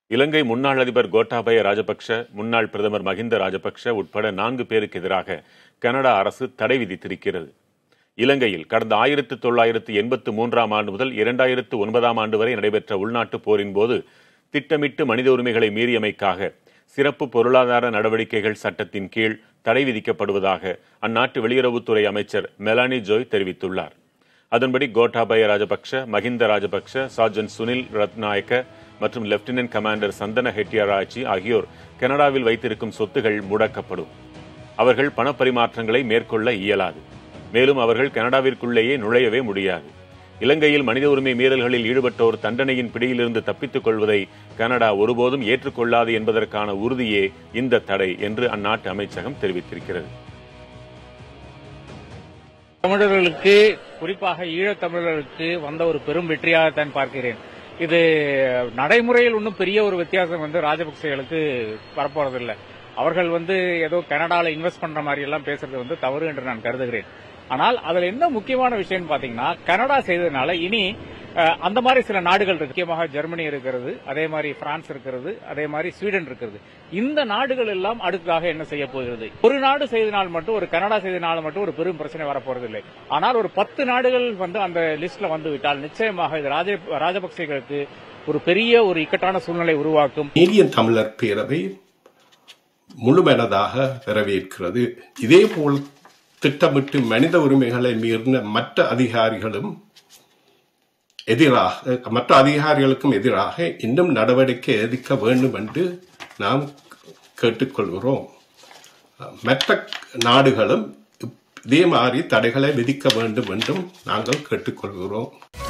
இலங்கை முன்னாள் அதிபர் கோட்டாபய ராஜபக்ஷ முன்னாள் பிரதமர் மஹிந்த ராஜபக்ஷ உட்பட நான்கு பேருக்கு எதிராக கனடா அரசு தடை விதித்திருக்கிறது இலங்கையில் கடந்த ஆயிரத்து தொள்ளாயிரத்து எண்பத்து மூன்றாம் ஆண்டு முதல் இரண்டாயிரத்து ஒன்பதாம் ஆண்டு வரை நடைபெற்ற உள்நாட்டு போரின் போது திட்டமிட்டு மனித உரிமைகளை மீறியமைக்காக சிறப்பு பொருளாதார நடவடிக்கைகள் சட்டத்தின் கீழ் தடை விதிக்கப்படுவதாக அந்நாட்டு வெளியுறவுத்துறை அமைச்சர் மெலானி ஜோய் தெரிவித்துள்ளார் அதன்படி கோட்டாபய ராஜபக்ஷ மஹிந்த ராஜபக்ஷ சார்ஜன் சுனில் ரத்நாயக்க மற்றும் லெப்டினன்ட் கமாண்டர் சந்தன ஹெட்டியாராச்சி ஆகியோர் கனடாவில் வைத்திருக்கும் சொத்துகள் முடக்கப்படும் அவர்கள் பணப்பரிமாற்றங்களை மேற்கொள்ள இயலாது மேலும் அவர்கள் கனடாவிற்குள்ளேயே நுழையவே முடியாது இலங்கையில் மனித உரிமை மீறல்களில் ஈடுபட்டோர் தண்டனையின் பிடியிலிருந்து தப்பித்துக் கொள்வதை கனடா ஒருபோதும் ஏற்றுக்கொள்ளாது என்பதற்கான உறுதியே இந்த தடை என்று அந்நாட்டு அமைச்சகம் தெரிவித்திருக்கிறது தமிழர்களுக்கு குறிப்பாக ஈழத் தமிழர்களுக்கு வந்த ஒரு பெரும் வெற்றியாகத்தான் பார்க்கிறேன் இது நடைமுறையில் ஒன்றும் பெரிய ஒரு வித்தியாசம் வந்து ராஜபக்சேகளுக்கு வரப்போறதில்லை அவர்கள் வந்து ஏதோ கனடால இன்வெஸ்ட் பண்ற மாதிரி எல்லாம் பேசுறது வந்து தவறு என்று நான் கருதுகிறேன் ஆனால் அதுல என்ன முக்கியமான விஷயம் பாத்தீங்கன்னா கனடா செய்ததுனால இனி அஹ், அந்த மாதிரி சில நாடுகள் இருக்கு முக்கியமாக ஜெர்மனி இருக்கிறது அதே மாதிரி பிரான்ஸ் இருக்கிறது அதே மாதிரி ஸ்வீடன் இருக்கிறது இந்த நாடுகள் எல்லாம் அடுத்ததாக என்ன செய்ய போகிறது ஒரு நாடு செய்தனால் மட்டும் ஒரு கனடா செய்தனால் மட்டும் ஒரு பெரும் பிரச்சனை வரப்போறதில்லை ஆனால் ஒரு பத்து நாடுகள் வந்து அந்த லிஸ்ட்ல வந்து விட்டால் நிச்சயமாக இது ராஜ ராஜபக்சேகளுக்கு ஒரு பெரிய ஒரு இக்கட்டான சூழ்நிலை உருவாக்கும் நீதியன் தமிழர் பேரவை முழுமனதாக வரவேற்கிறது இதேபோல் திட்டமிட்டு மனித உரிமைகளை மீறின மற்ற அதிகாரிகளும் எதிராக மற்ற அதிகாரிகளுக்கும் எதிராக இன்னும் நடவடிக்கை எடுக்க வேண்டும் என்று நாம் கேட்டுக்கொள்கிறோம் மற்ற நாடுகளும் இதே மாதிரி தடைகளை விதிக்க வேண்டும் என்றும் நாங்கள் கேட்டுக்கொள்கிறோம்